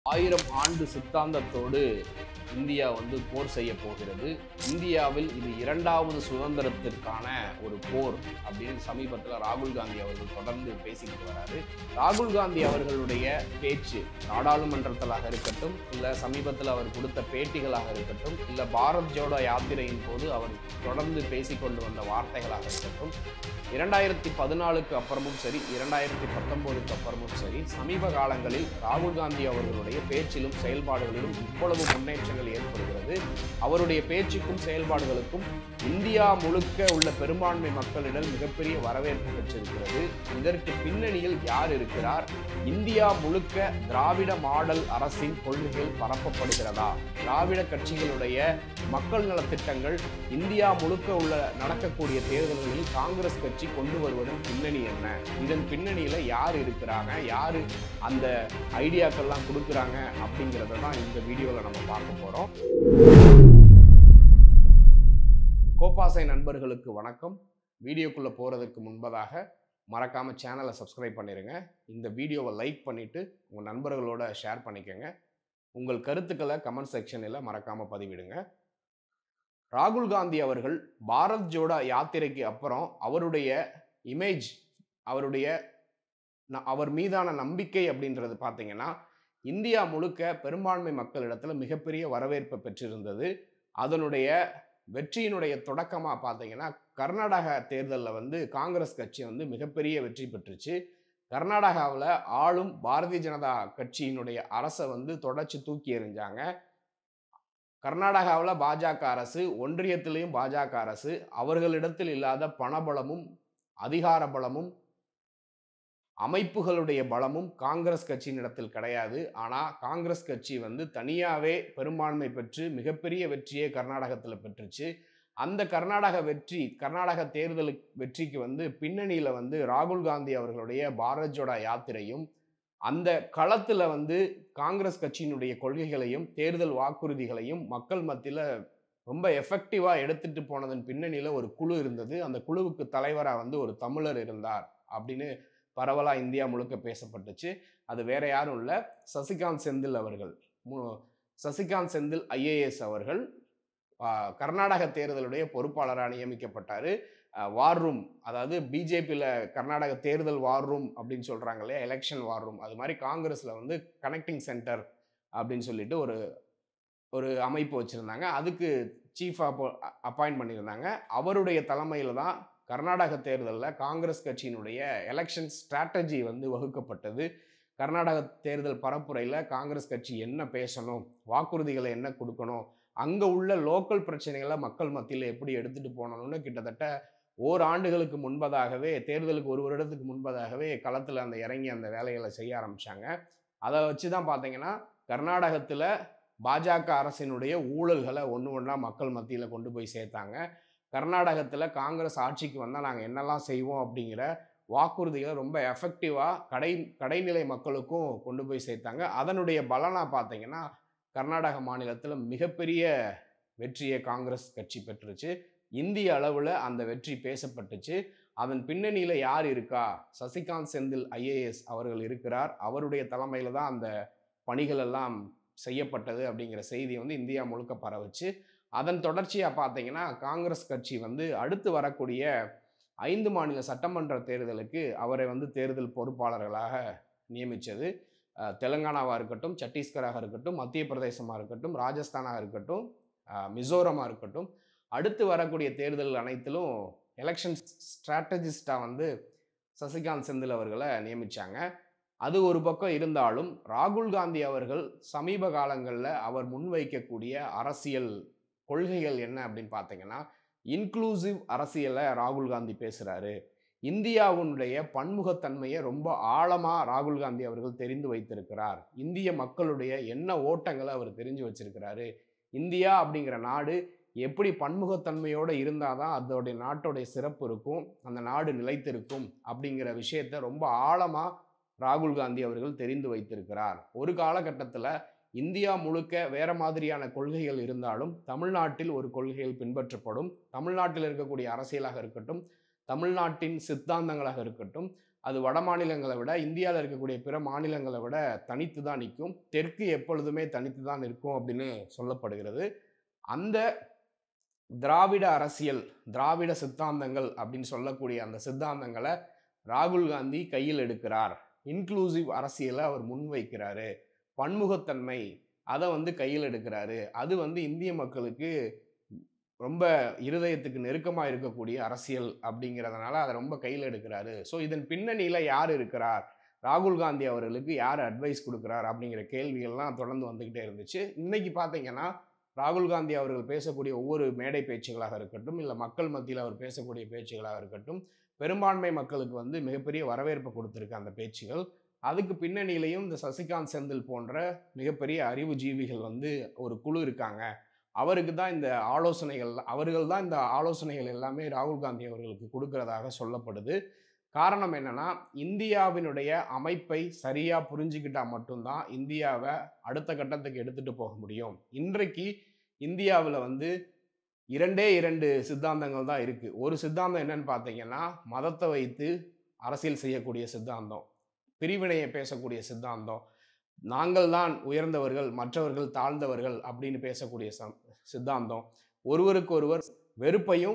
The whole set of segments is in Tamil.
ஆயிரம் ஆண்டு சித்தாந்தத்தோடு இந்தியா வந்து போர் செய்ய போகிறது இந்தியாவில் இது இரண்டாவது சுதந்திரத்திற்கான ஒரு போர் அப்படின்னு சமீபத்தில் ராகுல் காந்தி அவர்கள் தொடர்ந்து பேசிக்கிட்டு வராரு ராகுல் காந்தி அவர்களுடைய பேச்சு நாடாளுமன்றத்திலாக இருக்கட்டும் இல்லை சமீபத்தில் அவர் கொடுத்த பேட்டிகளாக இருக்கட்டும் இல்லை பாரத் ஜோடோ யாத்திரையின் போது அவர் தொடர்ந்து பேசிக்கொண்டு வந்த வார்த்தைகளாக இருக்கட்டும் இரண்டாயிரத்தி பதினாலுக்கு அப்புறமும் சரி இரண்டாயிரத்தி பத்தொன்பதுக்கு அப்புறமும் சரி சமீப காலங்களில் ராகுல் காந்தி அவர்களுடைய பேச்சிலும் செயல்பாடுகளிலும் இவ்வளவு முன்னேற்றங்கள் ஏற்படுகிறது அவருடைய பேச்சுக்கும் செயல்பாடுகளுக்கும் இந்தியா முழுக்க உள்ள பெரும்பான்மை மக்களிடம் மிகப்பெரிய வரவேற்பு பெற்றிருக்கிறது இதற்கு பின்னணியில் யார் இருக்கிறார் இந்தியா முழுக்க திராவிட மாடல் அரசின் கொள்கைகள் பரப்பப்படுகிறதா திராவிட கட்சிகளுடைய மக்கள் நலத்திட்டங்கள் இந்தியா முழுக்க உள்ள நடக்கக்கூடிய தேர்தல்களில் காங்கிரஸ் கட்சி கொண்டு வருவதன் பின்னணி என்ன இதன் பின்னணியில யார் இருக்கிறாங்க யாரு அந்த ஐடியாக்கள்லாம் கொடுக்குறாங்க அப்படிங்கிறத தான் இந்த வீடியோவில் நம்ம பார்க்க போறோம் கோபாசை நண்பர்களுக்கு வணக்கம் வீடியோக்குள்ள போறதுக்கு முன்பதாக மறக்காம சேனலை சப்ஸ்கிரைப் பண்ணிருங்க இந்த வீடியோவை லைக் பண்ணிட்டு உங்க நண்பர்களோட ஷேர் பண்ணிக்கோங்க உங்கள் கருத்துக்களை கமெண்ட் செக்ஷனில் மறக்காம பதிவிடுங்க ராகுல் காந்தி அவர்கள் பாரத் ஜோடா யாத்திரைக்கு அப்புறம் அவருடைய இமேஜ் அவருடைய ந- அவர் மீதான நம்பிக்கை அப்படின்றது பார்த்தீங்கன்னா இந்தியா முழுக்க பெரும்பான்மை மக்களிடத்துல மிகப்பெரிய வரவேற்பை பெற்றிருந்தது அதனுடைய வெற்றியினுடைய தொடக்கமாக பார்த்தீங்கன்னா கர்நாடக தேர்தலில் வந்து காங்கிரஸ் கட்சி வந்து மிகப்பெரிய வெற்றி பெற்றுச்சு கர்நாடகாவில் ஆளும் பாரதிய ஜனதா கட்சியினுடைய அரசை வந்து தொடர்ச்சி தூக்கி எறிஞ்சாங்க கர்நாடகாவில் பாஜக அரசு ஒன்றியத்திலையும் பாஜக அரசு அவர்களிடத்தில் இல்லாத பணபலமும் அதிகார பலமும் அமைப்புகளுடைய பலமும் காங்கிரஸ் கட்சியினிடத்தில் கிடையாது ஆனால் காங்கிரஸ் கட்சி வந்து தனியாகவே பெரும்பான்மை பெற்று மிகப்பெரிய வெற்றியை கர்நாடகத்தில் பெற்றுச்சு அந்த கர்நாடக வெற்றி கர்நாடக தேர்தல் வெற்றிக்கு வந்து பின்னணியில் வந்து ராகுல் காந்தி அவர்களுடைய பாரத் ஜோடா யாத்திரையும் அந்த களத்தில் வந்து காங்கிரஸ் கட்சியினுடைய கொள்கைகளையும் தேர்தல் வாக்குறுதிகளையும் மக்கள் மத்தியில் ரொம்ப எஃபெக்டிவாக எடுத்துட்டு போனதன் பின்னணியில் ஒரு குழு இருந்தது அந்த குழுவுக்கு தலைவராக வந்து ஒரு தமிழர் இருந்தார் அப்படின்னு பரவலாக இந்தியா முழுக்க பேசப்பட்டுச்சு அது வேற யாரும் இல்லை சசிகாந்த் செந்தில் அவர்கள் மு- சசிகாந்த் செந்தில் ஐஏஎஸ் அவர்கள் ஆ, கர்நாடக தேர்தலுடைய பொறுப்பாளராக நியமிக்கப்பட்டார் வார் ரூம் அதாவது பிஜேபியில் கர்நாடக தேர்தல் வார் ரூம் அப்படின்னு சொல்கிறாங்க இல்லையா எலெக்ஷன் வார் ரூம் அது மாதிரி காங்கிரஸில் வந்து கனெக்டிங் சென்டர் அப்படின்னு சொல்லிட்டு ஒரு ஒரு அமைப்பு வச்சுருந்தாங்க அதுக்கு சீஃபாக அப்பாயிண்ட் பண்ணியிருந்தாங்க அவருடைய தலைமையில் தான் கர்நாடக தேர்தலில் காங்கிரஸ் கட்சியினுடைய எலெக்ஷன் ஸ்ட்ராட்டஜி வந்து வகுக்கப்பட்டது கர்நாடக தேர்தல் பரப்புரையில் காங்கிரஸ் கட்சி என்ன பேசணும் வாக்குறுதிகளை என்ன கொடுக்கணும் அங்கே உள்ள லோக்கல் பிரச்சனைகளை மக்கள் மத்தியில் எப்படி எடுத்துகிட்டு போகணும்னு கிட்டத்தட்ட ஓராண்டுகளுக்கு முன்பதாகவே தேர்தலுக்கு ஒரு வருடத்துக்கு முன்பதாகவே களத்தில் அந்த இறங்கி அந்த வேலைகளை செய்ய ஆரம்பித்தாங்க அதை வச்சு தான் பார்த்தீங்கன்னா கர்நாடகத்தில் பாஜக அரசினுடைய ஊழல்களை ஒன்று ஒன்றா மக்கள் மத்தியில் கொண்டு போய் சேர்த்தாங்க கர்நாடகத்தில் காங்கிரஸ் ஆட்சிக்கு வந்தால் நாங்கள் என்னெல்லாம் செய்வோம் அப்படிங்கிற வாக்குறுதிகளை ரொம்ப எஃபெக்டிவாக கடை கடைநிலை மக்களுக்கும் கொண்டு போய் சேர்த்தாங்க அதனுடைய பலனாக பார்த்தீங்கன்னா கர்நாடக மாநிலத்தில் மிகப்பெரிய வெற்றியை காங்கிரஸ் கட்சி பெற்றுச்சு இந்திய அளவில் அந்த வெற்றி பேசப்பட்டுச்சு அதன் பின்னணியில் யார் இருக்கா சசிகாந்த் செந்தில் ஐஏஎஸ் அவர்கள் இருக்கிறார் அவருடைய தலைமையில் தான் அந்த பணிகள் எல்லாம் செய்யப்பட்டது அப்படிங்கிற செய்தி வந்து இந்தியா முழுக்க பரவுச்சு அதன் தொடர்ச்சியாக பார்த்தீங்கன்னா காங்கிரஸ் கட்சி வந்து அடுத்து வரக்கூடிய ஐந்து மாநில சட்டமன்ற தேர்தலுக்கு அவரை வந்து தேர்தல் பொறுப்பாளர்களாக நியமித்தது தெலுங்கானாவாக இருக்கட்டும் சத்தீஸ்கராக இருக்கட்டும் மத்திய பிரதேசமாக இருக்கட்டும் ராஜஸ்தானாக இருக்கட்டும் அஹ், மிசோரமாக இருக்கட்டும் அடுத்து வரக்கூடிய தேர்தல் அனைத்திலும் எலெக்ஷன் ஸ்ட்ராட்டஜிஸ்டாக வந்து சசிகாந்த் செந்தில் அவர்களை நியமித்தாங்க அது ஒரு பக்கம் இருந்தாலும் ராகுல் காந்தி அவர்கள் சமீப காலங்களில் அவர் முன்வைக்கக்கூடிய அரசியல் கொள்கைகள் என்ன அப்படின்னு பார்த்தீங்கன்னா இன்க்ளூசிவ் அரசியலை ராகுல் காந்தி பேசுகிறாரு இந்தியாவுடைய பன்முகத்தன்மையை ரொம்ப ஆழமாக ராகுல் காந்தி அவர்கள் தெரிந்து வைத்திருக்கிறார் இந்திய மக்களுடைய என்ன ஓட்டங்களை அவர் தெரிஞ்சு வச்சிருக்கிறாரு இந்தியா அப்படிங்கிற நாடு எப்படி பன்முகத்தன்மையோடு இருந்தால் தான் அதோடைய நாட்டோடைய சிறப்பு இருக்கும் அந்த நாடு நிலைத்திருக்கும் அப்படிங்கிற விஷயத்த ரொம்ப ஆழமாக ராகுல் காந்தி அவர்கள் தெரிந்து வைத்திருக்கிறார் ஒரு காலகட்டத்தில் இந்தியா முழுக்க வேற மாதிரியான கொள்கைகள் இருந்தாலும் தமிழ்நாட்டில் ஒரு கொள்கைகள் பின்பற்றப்படும் தமிழ்நாட்டில் இருக்கக்கூடிய அரசியலாக இருக்கட்டும் தமிழ்நாட்டின் சித்தாந்தங்களாக இருக்கட்டும் அது வட மாநிலங்களை விட இந்தியாவில் இருக்கக்கூடிய பிற மாநிலங்களை விட தனித்து தான் நிற்கும் தெற்கு எப்பொழுதுமே தனித்து தான் நிற்கும் அப்படின்னு சொல்லப்படுகிறது அந்த திராவிட அரசியல் திராவிட சித்தாந்தங்கள் அப்படின்னு சொல்லக்கூடிய அந்த சித்தாந்தங்களை ராகுல் காந்தி கையில் எடுக்கிறார் இன்க்ளூசிவ் அரசியலை அவர் முன்வைக்கிறாரு பன்முகத்தன்மை அதை வந்து கையில் எடுக்கிறாரு அது வந்து இந்திய மக்களுக்கு ரொம்ப இருதயத்துக்கு நெருக்கமாக இருக்கக்கூடிய அரசியல் அப்படிங்கிறதுனால அதை ரொம்ப கையில் எடுக்கிறாரு ஸோ இதன் பின்னணியில் யார் இருக்கிறார் ராகுல் காந்தி அவர்களுக்கு யார் அட்வைஸ் கொடுக்குறார் அப்படிங்கிற கேள்விகள்லாம் தொடர்ந்து வந்துக்கிட்டே இருந்துச்சு இன்னைக்கு பார்த்தீங்கன்னா ராகுல் காந்தி அவர்கள் பேசக்கூடிய ஒவ்வொரு மேடை பேச்சுகளாக இருக்கட்டும் இல்லை மக்கள் மத்தியில் அவர் பேசக்கூடிய பேச்சுகளாக இருக்கட்டும் பெரும்பான்மை மக்களுக்கு வந்து மிகப்பெரிய வரவேற்பு கொடுத்துருக்கு அந்த பேச்சுகள் அதுக்கு பின்னணியிலையும் இந்த சசிகாந்த் செந்தில் போன்ற மிகப்பெரிய அறிவுஜீவிகள் வந்து ஒரு குழு இருக்காங்க அவருக்கு தான் இந்த ஆலோசனைகள் அவர்கள் தான் இந்த ஆலோசனைகள் எல்லாமே ராகுல் காந்தி அவர்களுக்கு கொடுக்கறதாக சொல்லப்படுது காரணம் என்னன்னா இந்தியாவினுடைய அமைப்பை சரியா புரிஞ்சுக்கிட்டா மட்டும்தான் இந்தியாவை அடுத்த கட்டத்துக்கு எடுத்துட்டு போக முடியும் இன்றைக்கு இந்தியாவில் வந்து இரண்டே இரண்டு சித்தாந்தங்கள் தான் இருக்கு ஒரு சித்தாந்தம் என்னன்னு பார்த்தீங்கன்னா மதத்தை வைத்து அரசியல் செய்யக்கூடிய சித்தாந்தம் பிரிவினையை பேசக்கூடிய சித்தாந்தம் நாங்கள் தான் உயர்ந்தவர்கள் மற்றவர்கள் தாழ்ந்தவர்கள் அப்படின்னு பேசக்கூடிய சம் சித்தாந்தம் ஒருவருக்கொருவர் வெறுப்பையும்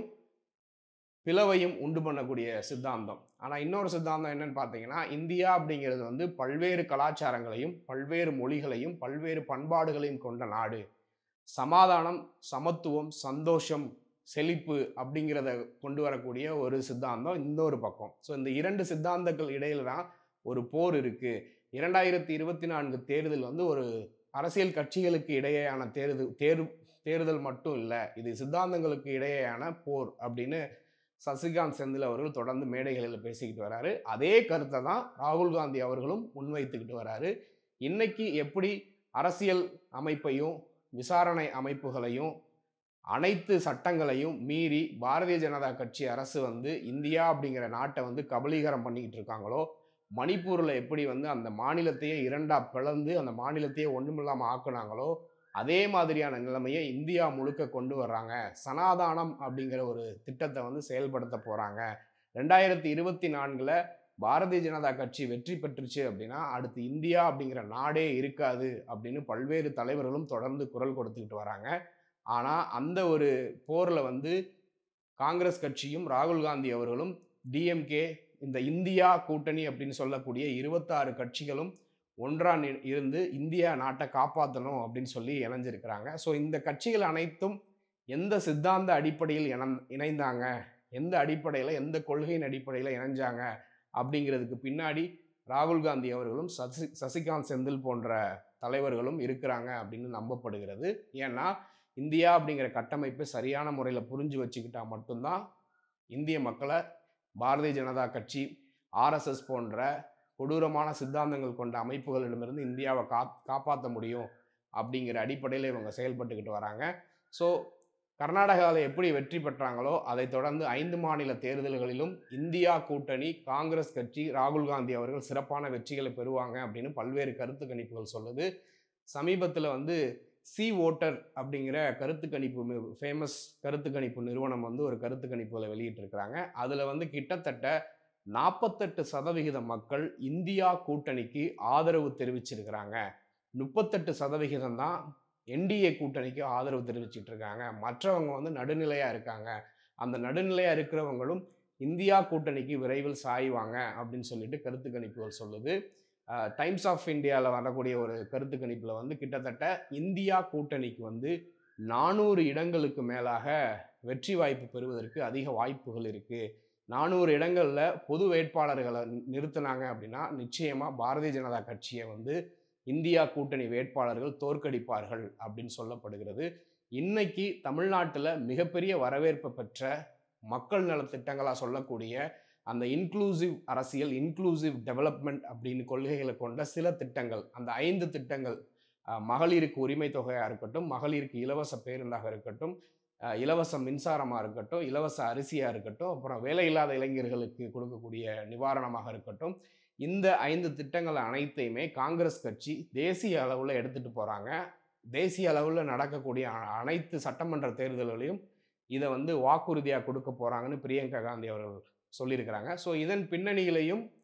பிளவையும் உண்டு பண்ணக்கூடிய சித்தாந்தம் ஆனால் இன்னொரு சித்தாந்தம் என்னன்னு பார்த்தீங்கன்னா இந்தியா அப்படிங்கிறது வந்து பல்வேறு கலாச்சாரங்களையும் பல்வேறு மொழிகளையும் பல்வேறு பண்பாடுகளையும் கொண்ட நாடு சமாதானம் சமத்துவம் சந்தோஷம் செழிப்பு அப்படிங்கிறத கொண்டு வரக்கூடிய ஒரு சித்தாந்தம் இன்னொரு பக்கம் ஸோ இந்த இரண்டு சித்தாந்தங்கள் இடையில தான் ஒரு போர் இருக்கு இரண்டாயிரத்தி இருபத்தி நான்கு தேர்தல் வந்து ஒரு அரசியல் கட்சிகளுக்கு இடையேயான தேர்தல் தேர் தேர்தல் மட்டும் இல்லை இது சித்தாந்தங்களுக்கு இடையேயான போர் அப்படின்னு சசிகாந்த் செந்தில் அவர்கள் தொடர்ந்து மேடைகளில் பேசிக்கிட்டு வராரு அதே கருத்தை தான் ராகுல் காந்தி அவர்களும் முன்வைத்துக்கிட்டு வராரு இன்னைக்கு எப்படி அரசியல் அமைப்பையும் விசாரணை அமைப்புகளையும் அனைத்து சட்டங்களையும் மீறி பாரதிய ஜனதா கட்சி அரசு வந்து இந்தியா அப்படிங்கிற நாட்டை வந்து கபலீகரம் பண்ணிக்கிட்டு இருக்காங்களோ மணிப்பூரில் எப்படி வந்து அந்த மாநிலத்தையே இரண்டா பிளந்து அந்த மாநிலத்தையே ஒன்றுமில்லாமல் ஆக்குனாங்களோ அதே மாதிரியான நிலைமையை இந்தியா முழுக்க கொண்டு வர்றாங்க சனாதானம் அப்படிங்கிற ஒரு திட்டத்தை வந்து செயல்படுத்த போகிறாங்க ரெண்டாயிரத்தி இருபத்தி நான்கில் பாரதிய ஜனதா கட்சி வெற்றி பெற்றுச்சு அப்படின்னா அடுத்து இந்தியா அப்படிங்கிற நாடே இருக்காது அப்படின்னு பல்வேறு தலைவர்களும் தொடர்ந்து குரல் கொடுத்துக்கிட்டு வராங்க ஆனால் அந்த ஒரு போரில் வந்து காங்கிரஸ் கட்சியும் ராகுல் காந்தி அவர்களும் டிஎம்கே இந்த இந்தியா கூட்டணி அப்படின்னு சொல்லக்கூடிய இருபத்தாறு கட்சிகளும் ஒன்றா நி- இருந்து இந்தியா நாட்டை காப்பாற்றணும் அப்படின்னு சொல்லி இணைஞ்சிருக்கிறாங்க ஸோ இந்த கட்சிகள் அனைத்தும் எந்த சித்தாந்த அடிப்படையில் இணந் இணைந்தாங்க எந்த அடிப்படையில் எந்த கொள்கையின் அடிப்படையில் இணைஞ்சாங்க அப்படிங்கிறதுக்கு பின்னாடி ராகுல் காந்தி அவர்களும் சசி சசிகாந்த் செந்தில் போன்ற தலைவர்களும் இருக்கிறாங்க அப்படின்னு நம்பப்படுகிறது ஏன்னா இந்தியா அப்படிங்கிற கட்டமைப்பை சரியான முறையில் புரிஞ்சு வச்சுக்கிட்டா மட்டும்தான் இந்திய மக்களை பாரதிய ஜனதா கட்சி ஆர்எஸ்எஸ் போன்ற கொடூரமான சித்தாந்தங்கள் கொண்ட அமைப்புகளிடமிருந்து இந்தியாவை கா காப்பாற்ற முடியும் அப்படிங்கிற அடிப்படையில் இவங்க செயல்பட்டுக்கிட்டு வராங்க ஸோ கர்நாடகாவில் எப்படி வெற்றி பெற்றாங்களோ அதைத் தொடர்ந்து ஐந்து மாநில தேர்தல்களிலும் இந்தியா கூட்டணி காங்கிரஸ் கட்சி ராகுல் காந்தி அவர்கள் சிறப்பான வெற்றிகளை பெறுவாங்க அப்படின்னு பல்வேறு கருத்து கணிப்புகள் சொல்லுது சமீபத்தில் வந்து சி ஓட்டர் அப்படிங்கிற கருத்து கணிப்பு ஃபேமஸ் கருத்து கணிப்பு நிறுவனம் வந்து ஒரு கருத்து கணிப்புகளை வெளியிட்டிருக்கிறாங்க அதில் வந்து கிட்டத்தட்ட நாற்பத்தெட்டு சதவிகித மக்கள் இந்தியா கூட்டணிக்கு ஆதரவு தெரிவிச்சிருக்கிறாங்க முப்பத்தெட்டு சதவிகிதம் தான் என்டிஏ கூட்டணிக்கு ஆதரவு தெரிவிச்சிட்டு இருக்காங்க மற்றவங்க வந்து நடுநிலையாக இருக்காங்க அந்த நடுநிலையாக இருக்கிறவங்களும் இந்தியா கூட்டணிக்கு விரைவில் சாய்வாங்க அப்படின்னு சொல்லிட்டு கருத்து கணிப்புகள் சொல்லுது டைம்ஸ் ஆஃப் இந்தியாவில் வரக்கூடிய ஒரு கருத்து கணிப்பில் வந்து கிட்டத்தட்ட இந்தியா கூட்டணிக்கு வந்து நானூறு இடங்களுக்கு மேலாக வெற்றி வாய்ப்பு பெறுவதற்கு அதிக வாய்ப்புகள் இருக்குது நானூறு இடங்களில் பொது வேட்பாளர்களை நிறுத்தினாங்க அப்படின்னா நிச்சயமாக பாரதிய ஜனதா கட்சியை வந்து இந்தியா கூட்டணி வேட்பாளர்கள் தோற்கடிப்பார்கள் அப்படின்னு சொல்லப்படுகிறது இன்னைக்கு தமிழ்நாட்டில் மிகப்பெரிய வரவேற்பு பெற்ற மக்கள் நலத்திட்டங்களாக சொல்லக்கூடிய அந்த இன்க்ளூசிவ் அரசியல் இன்க்ளூசிவ் டெவலப்மெண்ட் அப்படின்னு கொள்கைகளை கொண்ட சில திட்டங்கள் அந்த ஐந்து திட்டங்கள் அஹ், மகளிருக்கு உரிமை தொகையாக இருக்கட்டும் மகளிருக்கு இலவச பேருந்தாக இருக்கட்டும் அஹ், இலவச மின்சாரமாக இருக்கட்டும் இலவச அரிசியாக இருக்கட்டும் அப்புறம் வேலையில்லாத இளைஞர்களுக்கு கொடுக்கக்கூடிய நிவாரணமாக இருக்கட்டும் இந்த ஐந்து திட்டங்கள் அனைத்தையுமே காங்கிரஸ் கட்சி தேசிய அளவில் எடுத்துகிட்டு போகிறாங்க தேசிய அளவில் நடக்கக்கூடிய அ- அனைத்து சட்டமன்ற தேர்தல்களையும் இதை வந்து வாக்குறுதியாக கொடுக்க போகிறாங்கன்னு பிரியங்கா காந்தி அவர்கள் சொல்லியிருக்கிறாங்க ஸோ இதன் பின்னணியிலையும்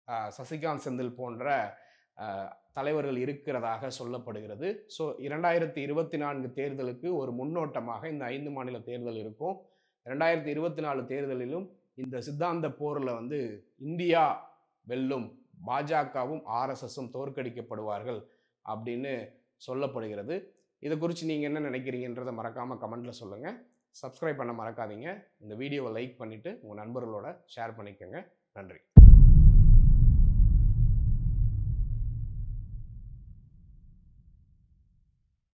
ஆஹ், சசிகாந்த் செந்தில் போன்ற ஆஹ், தலைவர்கள் இருக்கிறதாக சொல்லப்படுகிறது ஸோ இரண்டாயிரத்தி இருபத்தி நான்கு தேர்தலுக்கு ஒரு முன்னோட்டமாக இந்த ஐந்து மாநில தேர்தல் இருக்கும் ரெண்டாயிரத்தி இருபத்தி நாலு தேர்தலிலும் இந்த சித்தாந்த போரில் வந்து இந்தியா வெல்லும் பாஜகவும் ஆர்எஸ்எஸும் தோற்கடிக்கப்படுவார்கள் அப்படின்னு சொல்லப்படுகிறது இதை குறித்து நீங்கள் என்ன நினைக்கிறீங்கன்றதை மறக்காமல் கமெண்ட்டில் சொல்லுங்கள் சப்ஸ்கிரைப் பண்ண மறக்காதீங்க இந்த வீடியோவை லைக் பண்ணிவிட்டு உங்கள் நண்பர்களோட ஷேர் பண்ணிக்கோங்க நன்றி